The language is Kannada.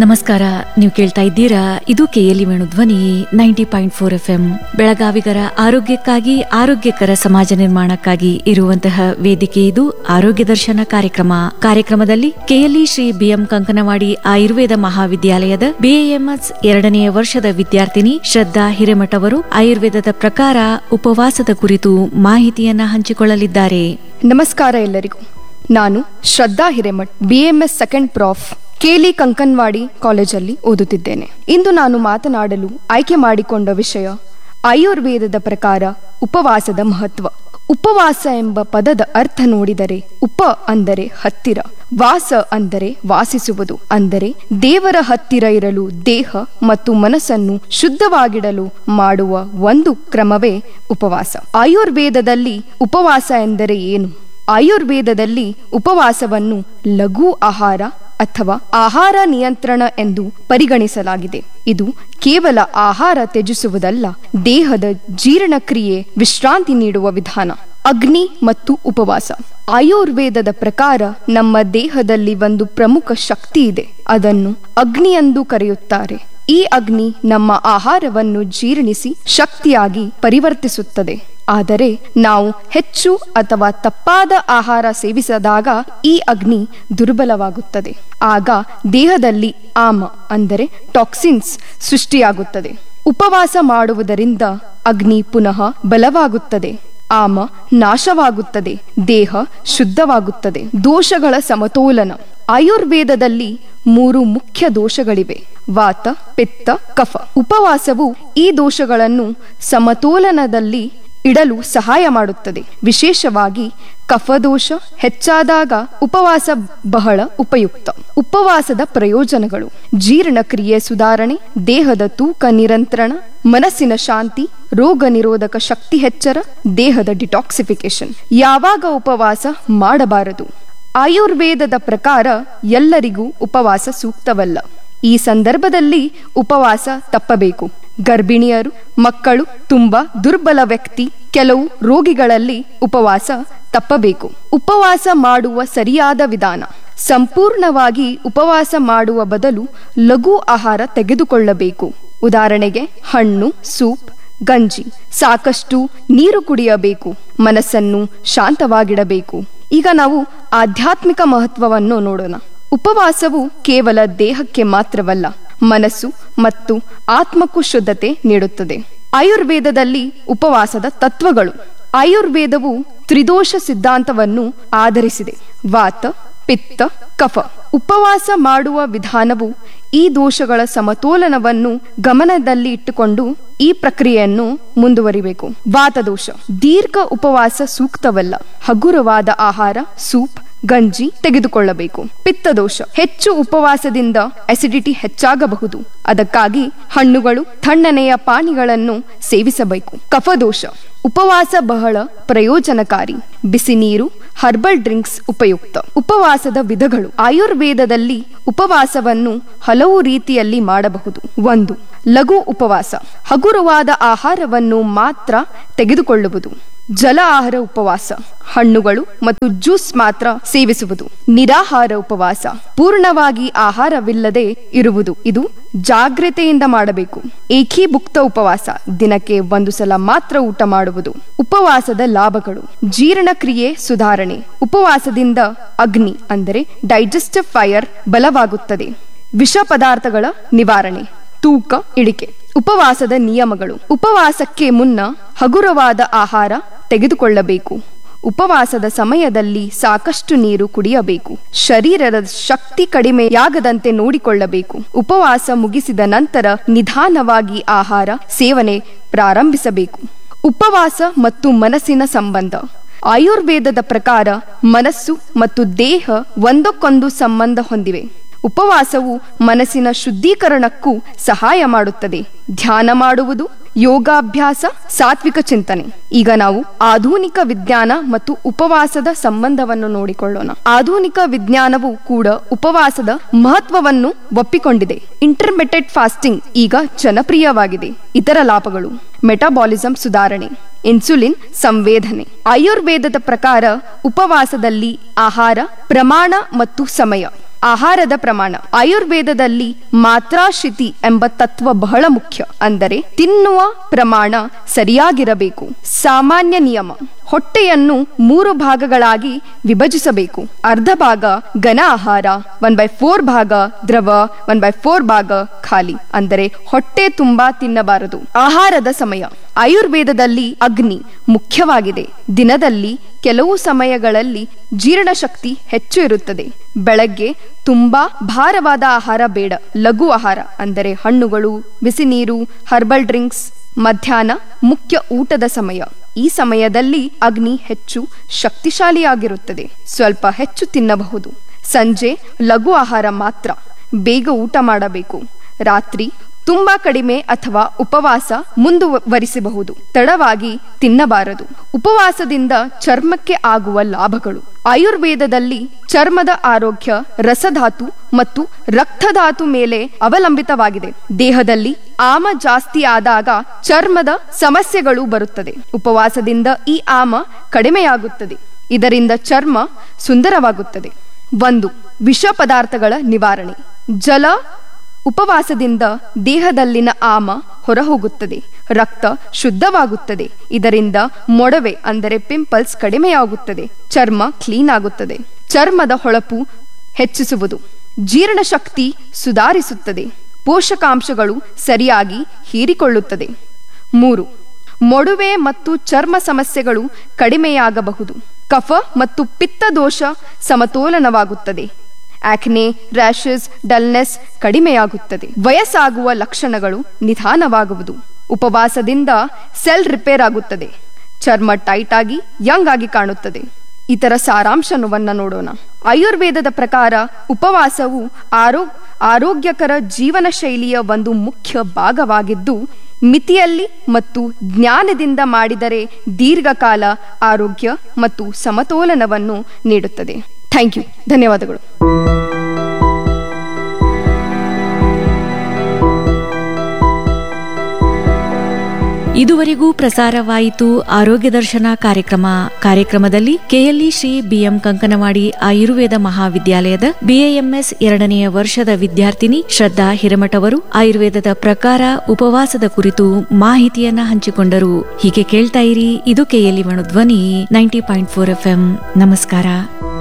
ನಮಸ್ಕಾರ ನೀವು ಕೇಳ್ತಾ ಇದ್ದೀರಾ ಇದು KLE Venu Dhwani ninety point four F M ಬೆಳಗಾವಿಗರ ಆರೋಗ್ಯಕ್ಕಾಗಿ ಆರೋಗ್ಯಕರ ಸಮಾಜ ನಿರ್ಮಾಣಕ್ಕಾಗಿ ಇರುವಂತಹ ವೇದಿಕೆ ಇದು ಆರೋಗ್ಯ ದರ್ಶನ ಕಾರ್ಯಕ್ರಮ ಕಾರ್ಯಕ್ರಮದಲ್ಲಿ ಕೆಎಲ್ಇ ಶ್ರೀ ಬಿಎಂ ಕಂಕನವಾಡಿ ಆಯುರ್ವೇದ ಮಹಾವಿದ್ಯಾಲಯದ ಬಿಎಎಂಎಸ್ ಎರಡನೆಯ ವರ್ಷದ ವಿದ್ಯಾರ್ಥಿನಿ ಶ್ರದ್ಧಾ ಹಿರೇಮಠ ಅವರು ಆಯುರ್ವೇದದ ಪ್ರಕಾರ ಉಪವಾಸದ ಕುರಿತು ಮಾಹಿತಿಯನ್ನ ಹಂಚಿಕೊಳ್ಳಲಿದ್ದಾರೆ ನಮಸ್ಕಾರ ಎಲ್ಲರಿಗೂ ನಾನು Shraddha Hiremath BMS second prof KLE Kankanwadi ಕಾಲೇಜಲ್ಲಿ ಓದುತ್ತಿದ್ದೇನೆ ಇಂದು ನಾನು ಮಾತನಾಡಲು ಆಯ್ಕೆ ಮಾಡಿಕೊಂಡ ವಿಷಯ ಆಯುರ್ವೇದದ ಪ್ರಕಾರ ಉಪವಾಸದ ಮಹತ್ವ ಉಪವಾಸ ಎಂಬ ಪದದ ಅರ್ಥ ನೋಡಿದರೆ ಉಪ ಅಂದರೆ ಹತ್ತಿರ ವಾಸ ಅಂದರೆ ವಾಸಿಸುವುದು ಅಂದರೆ ದೇವರ ಹತ್ತಿರ ಇರಲು ದೇಹ ಮತ್ತು ಮನಸ್ಸನ್ನು ಶುದ್ಧವಾಗಿಡಲು ಮಾಡುವ ಒಂದು ಕ್ರಮವೇ ಉಪವಾಸ ಆಯುರ್ವೇದದಲ್ಲಿ ಉಪವಾಸ ಎಂದರೆ ಏನು ಆಯುರ್ವೇದದಲ್ಲಿ ಉಪವಾಸವನ್ನು ಲಘು ಆಹಾರ ಅಥವಾ ಆಹಾರ ನಿಯಂತ್ರಣ ಎಂದು ಪರಿಗಣಿಸಲಾಗಿದೆ ಇದು ಕೇವಲ ಆಹಾರ ತ್ಯಜಿಸುವುದಲ್ಲ ದೇಹದ ಜೀರ್ಣಕ್ರಿಯೆ ವಿಶ್ರಾಂತಿ ನೀಡುವ ವಿಧಾನ ಅಗ್ನಿ ಮತ್ತು ಉಪವಾಸ ಆಯುರ್ವೇದದ ಪ್ರಕಾರ ನಮ್ಮ ದೇಹದಲ್ಲಿ ಒಂದು ಪ್ರಮುಖ ಶಕ್ತಿ ಇದೆ ಅದನ್ನು ಅಗ್ನಿ ಎಂದು ಕರೆಯುತ್ತಾರೆ ಈ ಅಗ್ನಿ ನಮ್ಮ ಆಹಾರವನ್ನು ಜೀರ್ಣಿಸಿ ಶಕ್ತಿಯಾಗಿ ಪರಿವರ್ತಿಸುತ್ತದೆ ಆದರೆ ನಾವು ಹೆಚ್ಚು ಅಥವಾ ತಪ್ಪಾದ ಆಹಾರ ಸೇವಿಸಿದಾಗ ಈ ಅಗ್ನಿ ದುರ್ಬಲವಾಗುತ್ತದೆ ಆಗ ದೇಹದಲ್ಲಿ ಆಮ ಅಂದರೆ ಟಾಕ್ಸಿನ್ಸ್ ಸೃಷ್ಟಿಯಾಗುತ್ತದೆ ಉಪವಾಸ ಮಾಡುವುದರಿಂದ ಅಗ್ನಿ ಪುನಃ ಬಲವಾಗುತ್ತದೆ ಆಮ ನಾಶವಾಗುತ್ತದೆ ದೇಹ ಶುದ್ಧವಾಗುತ್ತದೆ ದೋಷಗಳ ಸಮತೋಲನ ಆಯುರ್ವೇದದಲ್ಲಿ ಮೂರು ಮುಖ್ಯ ದೋಷಗಳಿವೆ ವಾತ ಪಿತ್ತ ಕಫ ಉಪವಾಸವು ಈ ದೋಷಗಳನ್ನು ಸಮತೋಲನದಲ್ಲಿ ಇಡಲು ಸಹಾಯ ಮಾಡುತ್ತದೆ ವಿಶೇಷವಾಗಿ ಕಫದೋಷ ಹೆಚ್ಚಾದಾಗ ಉಪವಾಸ ಬಹಳ ಉಪಯುಕ್ತ ಉಪವಾಸದ ಪ್ರಯೋಜನಗಳು ಜೀರ್ಣಕ್ರಿಯೆ ಸುಧಾರಣೆ ದೇಹದ ತೂಕ ನಿರಂತ್ರಣ ಮನಸ್ಸಿನ ಶಾಂತಿ ರೋಗ ನಿರೋಧಕ ಶಕ್ತಿ ಹೆಚ್ಚರ ದೇಹದ ಡಿಟಾಕ್ಸಿಫಿಕೇಶನ್ ಯಾವಾಗ ಉಪವಾಸ ಮಾಡಬಾರದು ಆಯುರ್ವೇದದ ಪ್ರಕಾರ ಎಲ್ಲರಿಗೂ ಉಪವಾಸ ಸೂಕ್ತವಲ್ಲ ಈ ಸಂದರ್ಭದಲ್ಲಿ ಉಪವಾಸ ತಪ್ಪಬೇಕು ಗರ್ಭಿಣಿಯರು ಮಕ್ಕಳು ತುಂಬಾ ದುರ್ಬಲ ವ್ಯಕ್ತಿ ಕೆಲವು ರೋಗಿಗಳಲ್ಲಿ ಉಪವಾಸ ತಪ್ಪಬೇಕು ಉಪವಾಸ ಮಾಡುವ ಸರಿಯಾದ ವಿಧಾನ ಸಂಪೂರ್ಣವಾಗಿ ಉಪವಾಸ ಮಾಡುವ ಬದಲು ಲಘು ಆಹಾರ ತೆಗೆದುಕೊಳ್ಳಬೇಕು ಉದಾಹರಣೆಗೆ ಹಣ್ಣು ಸೂಪ್ ಗಂಜಿ ಸಾಕಷ್ಟು ನೀರು ಕುಡಿಯಬೇಕು ಮನಸ್ಸನ್ನು ಶಾಂತವಾಗಿಡಬೇಕು ಈಗ ನಾವು ಆಧ್ಯಾತ್ಮಿಕ ಮಹತ್ವವನ್ನು ನೋಡೋಣ ಉಪವಾಸವು ಕೇವಲ ದೇಹಕ್ಕೆ ಮಾತ್ರವಲ್ಲ ಮನಸ್ಸು ಮತ್ತು ಆತ್ಮಕ್ಕೂ ಶುದ್ಧತೆ ನೀಡುತ್ತದೆ ಆಯುರ್ವೇದದಲ್ಲಿ ಉಪವಾಸದ ತತ್ವಗಳು ಆಯುರ್ವೇದವು ತ್ರಿದೋಷ ಸಿದ್ಧಾಂತವನ್ನು ಆಧರಿಸಿದೆ ವಾತ ಪಿತ್ತ ಕಫ ಉಪವಾಸ ಮಾಡುವ ವಿಧಾನವು ಈ ದೋಷಗಳ ಸಮತೋಲನವನ್ನು ಗಮನದಲ್ಲಿ ಇಟ್ಟುಕೊಂಡು ಈ ಪ್ರಕ್ರಿಯೆಯನ್ನು ಮುಂದುವರಿಬೇಕು ವಾತದೋಷ ದೀರ್ಘ ಉಪವಾಸ ಸೂಕ್ತವಲ್ಲ ಹಗುರವಾದ ಆಹಾರ ಸೂಪ್ ಗಂಜಿ ತೆಗೆದುಕೊಳ್ಳಬೇಕು ಪಿತ್ತದೋಷ ಹೆಚ್ಚು ಉಪವಾಸದಿಂದ ಅಸಿಡಿಟಿ ಹೆಚ್ಚಾಗಬಹುದು ಅದಕ್ಕಾಗಿ ಹಣ್ಣುಗಳು ತಣ್ಣನೆಯ ಪಾನೀಗಳನ್ನು ಸೇವಿಸಬೇಕು ಕಫದೋಷ ಉಪವಾಸ ಬಹಳ ಪ್ರಯೋಜನಕಾರಿ ಬಿಸಿ ನೀರು ಹರ್ಬಲ್ ಡ್ರಿಂಕ್ಸ್ ಉಪಯುಕ್ತ ಉಪವಾಸದ ವಿಧಗಳು ಆಯುರ್ವೇದದಲ್ಲಿ ಉಪವಾಸವನ್ನು ಹಲವು ರೀತಿಯಲ್ಲಿ ಮಾಡಬಹುದು ಒಂದು ಲಘು ಉಪವಾಸ ಹಗುರವಾದ ಆಹಾರವನ್ನು ಮಾತ್ರ ತೆಗೆದುಕೊಳ್ಳುವುದು ಜಲ ಆಹಾರ ಉಪವಾಸ ಹಣ್ಣುಗಳು ಮತ್ತು ಜ್ಯೂಸ್ ಮಾತ್ರ ಸೇವಿಸುವುದು ನಿರಾಹಾರ ಉಪವಾಸ ಪೂರ್ಣವಾಗಿ ಆಹಾರವಿಲ್ಲದೆ ಇರುವುದು ಇದು ಜಾಗ್ರತೆಯಿಂದ ಮಾಡಬೇಕು ಏಕೀಭುಕ್ತ ಉಪವಾಸ ದಿನಕ್ಕೆ ಒಂದು ಸಲ ಮಾತ್ರ ಊಟ ಮಾಡುವುದು ಉಪವಾಸದ ಲಾಭಗಳು ಜೀರ್ಣಕ್ರಿಯೆ ಸುಧಾರಣೆ ಉಪವಾಸದಿಂದ ಅಗ್ನಿ ಅಂದರೆ ಡೈಜೆಸ್ಟಿವ್ ಫೈರ್ ಬಲವಾಗುತ್ತದೆ ವಿಷ ಪದಾರ್ಥಗಳ ನಿವಾರಣೆ ತೂಕ ಇಳಿಕೆ ಉಪವಾಸದ ನಿಯಮಗಳು ಉಪವಾಸಕ್ಕೆ ಮುನ್ನ ಹಗುರವಾದ ಆಹಾರ ತೆಗೆದುಕೊಳ್ಳಬೇಕು ಉಪವಾಸದ ಸಮಯದಲ್ಲಿ ಸಾಕಷ್ಟು ನೀರು ಕುಡಿಯಬೇಕು ಶರೀರದ ಶಕ್ತಿ ಕಡಿಮೆಯಾಗದಂತೆ ನೋಡಿಕೊಳ್ಳಬೇಕು ಉಪವಾಸ ಮುಗಿಸಿದ ನಂತರ ನಿಧಾನವಾಗಿ ಆಹಾರ ಸೇವನೆ ಪ್ರಾರಂಭಿಸಬೇಕು ಉಪವಾಸ ಮತ್ತು ಮನಸ್ಸಿನ ಸಂಬಂಧ ಆಯುರ್ವೇದದ ಪ್ರಕಾರ ಮನಸ್ಸು ಮತ್ತು ದೇಹ ಒಂದಕ್ಕೊಂದು ಸಂಬಂಧ ಹೊಂದಿವೆ ಉಪವಾಸವು ಮನಸ್ಸಿನ ಶುದ್ಧೀಕರಣಕ್ಕೂ ಸಹಾಯ ಮಾಡುತ್ತದೆ ಧ್ಯಾನ ಮಾಡುವುದು ಯೋಗಾಭ್ಯಾಸ ಸಾತ್ವಿಕ ಚಿಂತನೆ ಈಗ ನಾವು ಆಧುನಿಕ ವಿಜ್ಞಾನ ಮತ್ತು ಉಪವಾಸದ ಸಂಬಂಧವನ್ನು ನೋಡಿಕೊಳ್ಳೋಣ ಆಧುನಿಕ ವಿಜ್ಞಾನವು ಕೂಡ ಉಪವಾಸದ ಮಹತ್ವವನ್ನು ಒಪ್ಪಿಕೊಂಡಿದೆ ಇಂಟರ್ಮೆಟೆಡ್ ಫಾಸ್ಟಿಂಗ್ ಈಗ ಜನಪ್ರಿಯವಾಗಿದೆ ಇತರ ಲಾಭಗಳು ಮೆಟಾಬಾಲಿಸಂ ಸುಧಾರಣೆ ಇನ್ಸುಲಿನ್ ಸಂವೇದನೆ ಆಯುರ್ವೇದದ ಪ್ರಕಾರ ಉಪವಾಸದಲ್ಲಿ ಆಹಾರ ಪ್ರಮಾಣ ಮತ್ತು ಸಮಯ ಆಹಾರದ ಪ್ರಮಾಣ ಆಯುರ್ವೇದದಲ್ಲಿ ಮಾತ್ರಾಶಿತಿ ಎಂಬ ತತ್ವ ಬಹಳ ಮುಖ್ಯ ಅಂದರೆ ತಿನ್ನುವ ಪ್ರಮಾಣ ಸರಿಯಾಗಿರಬೇಕು ಸಾಮಾನ್ಯ ನಿಯಮ ಹೊಟ್ಟೆಯನ್ನು ಮೂರು ಭಾಗಗಳಾಗಿ ವಿಭಜಿಸಬೇಕು ಅರ್ಧ ಭಾಗ ಘನ ಆಹಾರ ಒನ್ ಬೈ ಫೋರ್ ಭಾಗ ದ್ರವ ಒನ್ ಬೈ ಫೋರ್ ಭಾಗ ಖಾಲಿ ಅಂದರೆ ಹೊಟ್ಟೆ ತುಂಬಾ ತಿನ್ನಬಾರದು ಆಹಾರದ ಸಮಯ ಆಯುರ್ವೇದದಲ್ಲಿ ಅಗ್ನಿ ಮುಖ್ಯವಾಗಿದೆ ದಿನದಲ್ಲಿ ಕೆಲವು ಸಮಯಗಳಲ್ಲಿ ಜೀರ್ಣಶಕ್ತಿ ಹೆಚ್ಚು ಇರುತ್ತದೆ ಬೆಳಗ್ಗೆ ತುಂಬಾ ಭಾರವಾದ ಆಹಾರ ಬೇಡ ಲಘು ಆಹಾರ ಅಂದರೆ ಹಣ್ಣುಗಳು ಬಿಸಿ ನೀರು ಹರ್ಬಲ್ ಡ್ರಿಂಕ್ಸ್ ಮಧ್ಯಾಹ್ನ ಮುಖ್ಯ ಊಟದ ಸಮಯ ಈ ಸಮಯದಲ್ಲಿ ಅಗ್ನಿ ಹೆಚ್ಚು ಶಕ್ತಿಶಾಲಿಯಾಗಿರುತ್ತದೆ ಸ್ವಲ್ಪ ಹೆಚ್ಚು ತಿನ್ನಬಹುದು ಸಂಜೆ ಲಘು ಆಹಾರ ಮಾತ್ರ ಬೇಗ ಊಟ ಮಾಡಬೇಕು ರಾತ್ರಿ ತುಂಬಾ ಕಡಿಮೆ ಅಥವಾ ಉಪವಾಸ ಮುಂದುವರಿಸಬಹುದು ತಡವಾಗಿ ತಿನ್ನಬಾರದು ಉಪವಾಸದಿಂದ ಚರ್ಮಕ್ಕೆ ಆಗುವ ಲಾಭಗಳು ಆಯುರ್ವೇದದಲ್ಲಿ ಚರ್ಮದ ಆರೋಗ್ಯ ರಸಧಾತು ಮತ್ತು ರಕ್ತಧಾತು ಮೇಲೆ ಅವಲಂಬಿತವಾಗಿದೆ ದೇಹದಲ್ಲಿ ಆಮ ಜಾಸ್ತಿ ಆದಾಗ ಚರ್ಮದ ಸಮಸ್ಯೆಗಳು ಬರುತ್ತದೆ ಉಪವಾಸದಿಂದ ಈ ಆಮ ಕಡಿಮೆಯಾಗುತ್ತದೆ ಇದರಿಂದ ಚರ್ಮ ಸುಂದರವಾಗುತ್ತದೆ ಒಂದು ವಿಷ ಪದಾರ್ಥಗಳ ನಿವಾರಣೆ ಜಲ ಉಪವಾಸದಿಂದ ದೇಹದಲ್ಲಿನ ಆಮ ಹೊರಹೋಗುತ್ತದೆ ರಕ್ತ ಶುದ್ಧವಾಗುತ್ತದೆ ಇದರಿಂದ ಮೊಡವೆ ಅಂದರೆ ಪಿಂಪಲ್ಸ್ ಕಡಿಮೆಯಾಗುತ್ತದೆ ಚರ್ಮ ಕ್ಲೀನ್ ಆಗುತ್ತದೆ ಚರ್ಮದ ಹೊಳಪು ಹೆಚ್ಚಿಸುವುದು ಜೀರ್ಣಶಕ್ತಿ ಸುಧಾರಿಸುತ್ತದೆ ಪೋಷಕಾಂಶಗಳು ಸರಿಯಾಗಿ ಹೀರಿಕೊಳ್ಳುತ್ತದೆ ಮೂರು ಮೊಡುವೆ ಮತ್ತು ಚರ್ಮ ಸಮಸ್ಯೆಗಳು ಕಡಿಮೆಯಾಗಬಹುದು ಕಫ ಮತ್ತು ಪಿತ್ತ ದೋಷ ಸಮತೋಲನವಾಗುತ್ತದೆ ಆಕ್ನೆ ರ್ಯಾಷಸ್ ಡಲ್ನೆಸ್ ಕಡಿಮೆಯಾಗುತ್ತದೆ ವಯಸ್ಸಾಗುವ ಲಕ್ಷಣಗಳು ನಿಧಾನವಾಗುವುದು ಉಪವಾಸದಿಂದ ಸೆಲ್ ರಿಪೇರ್ ಆಗುತ್ತದೆ ಚರ್ಮ ಟೈಟ್ ಆಗಿ ಯಂಗ್ ಆಗಿ ಕಾಣುತ್ತದೆ ಇತರ ಸಾರಾಂಶವನ್ನ ನೋಡೋಣ ಆಯುರ್ವೇದದ ಪ್ರಕಾರ ಉಪವಾಸವು ಆರೋ ಆರೋಗ್ಯಕರ ಜೀವನ ಶೈಲಿಯ ಒಂದು ಮುಖ್ಯ ಭಾಗವಾಗಿದ್ದು ಮಿತಿಯಲ್ಲಿ ಮತ್ತು ಜ್ಞಾನದಿಂದ ಮಾಡಿದರೆ ದೀರ್ಘಕಾಲ ಆರೋಗ್ಯ ಮತ್ತು ಸಮತೋಲನವನ್ನು ನೀಡುತ್ತದೆ ಥ್ಯಾಂಕ್ ಯು ಧನ್ಯವಾದಗಳು ಇದುವರೆಗೂ ಪ್ರಸಾರವಾಯಿತು ಆರೋಗ್ಯ ದರ್ಶನ ಕಾರ್ಯಕ್ರಮ ಕಾರ್ಯಕ್ರಮದಲ್ಲಿ ಕೆಎಲ್ಇ ಶ್ರೀ ಬಿಎಂ ಕಂಕನವಾಡಿ ಆಯುರ್ವೇದ ಮಹಾವಿದ್ಯಾಲಯದ ಬಿಎಎಂಎಸ್ ಎರಡನೆಯ ವರ್ಷದ ವಿದ್ಯಾರ್ಥಿನಿ ಶ್ರದ್ಧಾ ಹಿರೇಮಠ ಅವರು ಆಯುರ್ವೇದದ ಪ್ರಕಾರ ಉಪವಾಸದ ಕುರಿತು ಮಾಹಿತಿಯನ್ನ ಹಂಚಿಕೊಂಡರು ಹೀಗೆ ಕೇಳ್ತಾ ಇರಿ ಇದು ಕೆಎಲ್ಇ ಧ್ವನಿ ನೈಂಟಿ ಪಾಯಿಂಟ್ ಫೋರ್ ಎಫ್ ನಮಸ್ಕಾರ